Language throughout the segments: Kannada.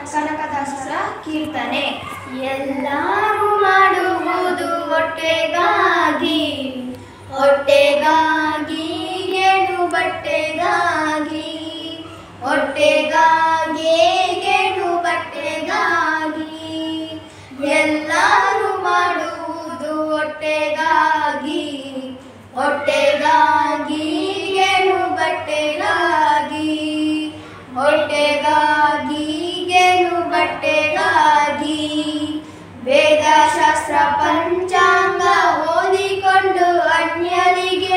ಕನಕದಾಸರ ಕೀರ್ತನೆ ಎಲ್ಲರೂ ಮಾಡುವುದು ಹೊಟ್ಟೆಗಾಗಿ ಹೊಟ್ಟೆಗಾಗಿ ಗೇಣು ಬಟ್ಟೆಗಾಗಿ ಹೊಟ್ಟೆಗಾಗಿ ಗೇಣು ಬಟ್ಟೆಗಾಗಿ ಎಲ್ಲರೂ ಮಾಡುವುದು ಹೊಟ್ಟೆಗಾಗಿ ಹೊಟ್ಟೆಗಾಗಿ ಗೇಣು ಬಟ್ಟೆಗಾಗಿ ಹೊಟ್ಟೆಗಾಗಿ ಗೇಣು ಬಟ್ಟೆಗಾಗಿ ವೇದಶಾಸ್ತ್ರ ಪಂಚಾಂಗ ಓದಿಕೊಂಡು ಅನ್ಯರಿಗೆ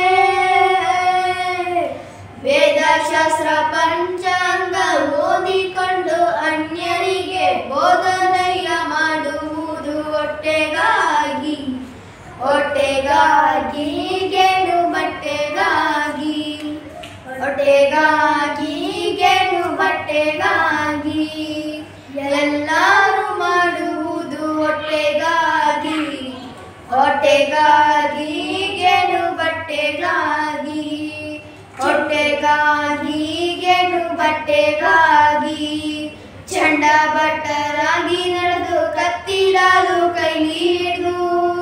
ವೇದಶಾಸ್ತ್ರ ಪಂಚಾಂಗ ಓದಿಕೊಂಡು ಅನ್ಯರಿಗೆ ಬೋಧನೆಯ ಮಾಡುವುದು ಹೊಟ್ಟೆಗಾಗಿ ಹೊಟ್ಟೆಗಾಗಿ ಗೇಣು ಬಟ್ಟೆಗಾಗಿ ಹೊಟ್ಟೆಗಾಗಿ ಗೇಣು ಬಟ್ಟೆಗಾಗಿ ಎಲ್ಲರೂ ಮಾಡುವುದು ಹೊಟ್ಟೆಗಾಗಿ ಹೊಟ್ಟೆಗಾಗಿ ಗೇಣು ಬಟ್ಟೆಗಾಗಿ ಹೊಟ್ಟೆಗಾಗಿ ಗೇಣು ಬಟ್ಟೆಗಾಗಿ ಚಂಡ ಭಟ್ಟರಾಗಿ ನಡೆದು ಕತ್ತಿಡಲು ಕೈಲಿ ಹಿಡಿದು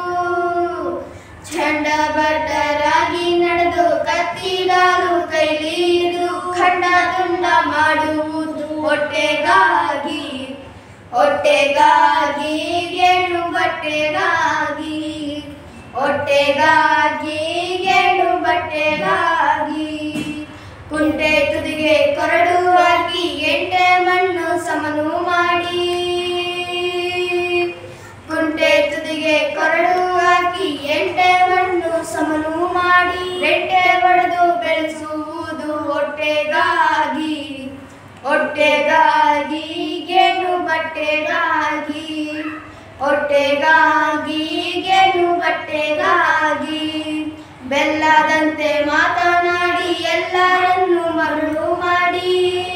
ಚಂಡ ಭಟ್ಟರಾಗಿ ನಡೆದು ಕತ್ತಿಡಲು ಕೈಲಿ ಹಿಡಿದು ಖಂಡ ತುಂಡ ಮಾಡುವುದು ಹೊಟ್ಟೆಗಾಗಿ ಹೊಟ್ಟೆಗಾಗಿ ಗೇಣು ಬಟ್ಟೆಗಾಗಿ ಹೊಟ್ಟೆಗಾಗಿ ಗೇಣು ಬಟ್ಟೆಗಾಗಿ ಕುಂಟೆ ತುದಿಗೆ ಕೊರಡು ಹಾಕಿ ಎಂಟೆ ಮಣ್ಣು ಸಮನು ಮಾಡಿ ಕುಂಟೆ ತುದಿಗೆ ಕೊರಡು ಹಾಕಿ ಎಂಟೆ ಮಣ್ಣು ಸಮನು ಮಾಡಿ ರೆಟ್ಟೆ ಹೊಡೆದು ಬೆಳೆಸುವುದು ಹೊಟ್ಟೆಗಾಗಿ ಹೊಟ್ಟೆಗಾಗಿ ಗೇಣು ಬಟ್ಟೆಗಾಗಿ ಹೊಟ್ಟೆಗಾಗಿ ಗೇಣು ಬಟ್ಟೆಗಾಗಿ ಬೆಲ್ಲದಂತೆ ಮಾತನಾಡಿ ಎಲ್ಲರನ್ನು ಮರಳು ಮಾಡಿ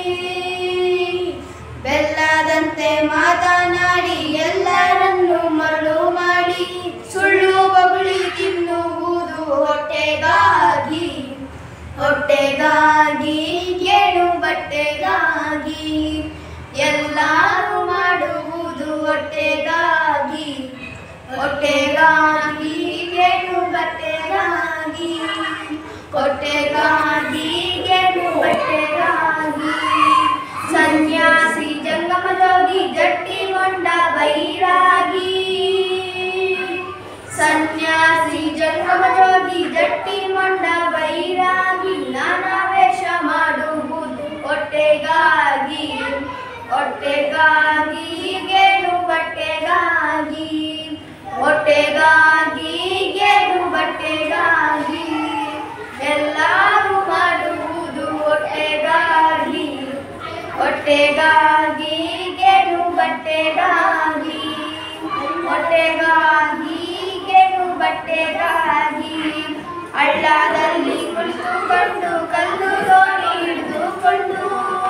ಬೆಲ್ಲದಂತೆ ಮಾತನಾಡಿ ಎಲ್ಲರನ್ನು ಮರಳು ಮಾಡಿ ಸುಳ್ಳು ಬಗುಳಿ ತಿನ್ನುವುದು ಹೊಟ್ಟೆಗಾಗಿ ಹೊಟ್ಟೆಗಾಗಿ ಗೇಣು ಬಟ್ಟೆಗಾಗಿ ಎಲ್ಲರೂ ಮಾಡುವುದು ಹೊಟ್ಟೆಗಾಗಿ ಹೊಟ್ಟೆಗಾಗಿ ಗೇಣು ಬಟ್ಟೆಗಾಗಿ ಹೊಟ್ಟೆಗಾಗಿ ಗೇಣು ಬಟ್ಟೆಗಾಗಿ ಸನ್ಯಾಸಿ ಜಂಗಮದೋಗಿ ಜಟ್ಟಿ ಹೊಂಡ ಬೈರಾಗಿ ಸನ್ಯಾಸಿ ಜಂಗಮದೋಗಿ ಜಟ್ಟಿ ಮೊಂಡ ಬೈರಾಗಿ ನಾನಾ ವೇಷ ಮಾಡುವುದು ಹೊಟ್ಟೆಗಾಗಿ ಹೊಟ್ಟೆಗಾಗಿ ಗೇಣು ಬಟ್ಟೆಗಾಗಿ ಹೊಟ್ಟೆಗಾಗಿ ಗೇಣು ಬಟ್ಟೆಗಾಗಿ ಎಲ್ಲರೂ ಮಾಡುವುದು ಹೊಟ್ಟೆಗಾಗಿ ಹೊಟ್ಟೆಗಾಗಿ ಗೇಣು ಬಟ್ಟೆಗಾಗಿ ಹೊಟ್ಟೆಗಾಗಿ ಗೇಣು ಬಟ್ಟೆಗಾಗಿ ಹಳ್ಳದಲ್ಲಿ ಕುಳಿತುಕೊಂಡು ಕಲ್ಲು ದೋಣಿ ಹಿಡಿದುಕೊಂಡು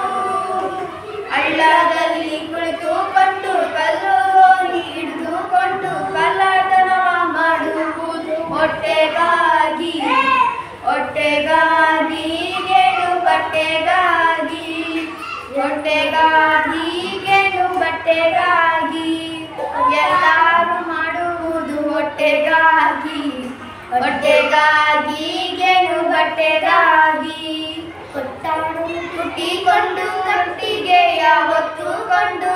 ಹಳ್ಳದಲ್ಲಿ ಕುಳಿತುಕೊಂಡು ಕಲ್ಲು ದೋಣಿ ಹಿಡಿದುಕೊಂಡು ಕಳ್ಳತನವ ಮಾಡುವುದು ಹೊಟ್ಟೆಗಾಗಿ ಹೊಟ್ಟೆಗಾಗಿ ಗೇಣು ಬಟ್ಟೆಗಾಗಿ ಹೊಟ್ಟೆಗಾಗಿ ಗೇಣು ಬಟ್ಟೆಗಾಗಿ ಎಲ್ಲರೂ ಮಾಡುವುದು ಹೊಟ್ಟೆಗಾಗಿ ಹೊಟ್ಟೆಗಾಗಿ ಗೇಣು ಬಟ್ಟೆಗಾಗಿ ಕೊಟ್ಟಾಡು ಕುಟ್ಟಿಕೊಂಡು ಕಟ್ಟಿಗೆಯ ಹೊತ್ತುಕೊಂಡು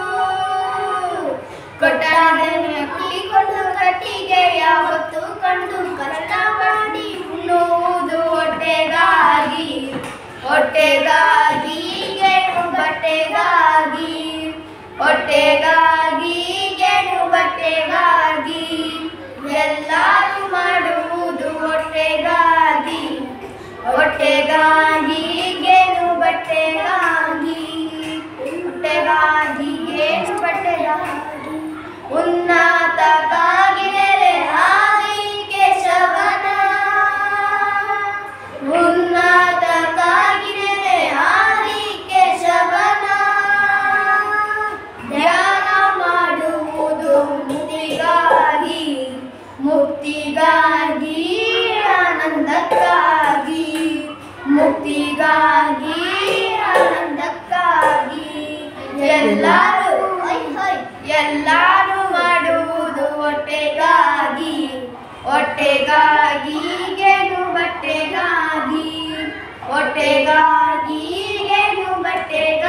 ಕೊಟ್ಟಾಡನೆ ಕುಟ್ಟಿಕೊಂಡು ಕಟ್ಟಿಗೆಯ ಹೊತ್ತುಕೊಂಡು ಕಷ್ಟ ಮಾಡಿ ಉಣ್ಣುವುದು ಹೊಟ್ಟೆಗಾಗಿ ಹೊಟ್ಟೆಗಾಗಿ ಗೇಣು ಬಟ್ಟೆಗಾಗಿ ಹೊಟ್ಟೆಗಾಗಿ ಗೇಣು ಬಟ್ಟೆಗಾಗಿ ಎಲ್ಲರೂ ಮಾಡುವುದು ಹೊಟ್ಟೆಗಾಗಿ ಹೊಟ್ಟೆಗಾಗಿ ಗೇಣು ಬಟ್ಟೆಗಾಗಿ ಹೊಟ್ಟೆಗಾಗಿ ಗೇಣು ಬಟ್ಟೆಗಾಗಿ ಉನ್ನತ ಕಾಗಿನೆರೆ ಹಾರಿ ಕೇಶವನ ಉನ್ನತ ಕಾಗಿನೆರೆ ಹಾರಿ ಕೇಶವನ ಧ್ಯಾನ ಮಾಡುವುದು ಮುಕ್ತಿಗಾಗಿ ಮುಕ್ತಿಗಾಗಿ ಆನಂದಕ್ಕಾಗಿ ಮುಕ್ತಿಗಾಗಿ ಆನಂದಕ್ಕಾಗಿ ಎಲ್ಲ ಎಲ್ಲರೂ ಎಲ್ಲರೂ ಮಾಡುವುದು ಹೊಟ್ಟೆಗಾಗಿ ಹೊಟ್ಟೆಗಾಗಿ ಗೇಣು ಬಟ್ಟೆಗಾಗಿ ಹೊಟ್ಟೆಗಾಗಿ ಗೇಣು ಬಟ್ಟೆಗಾಗಿ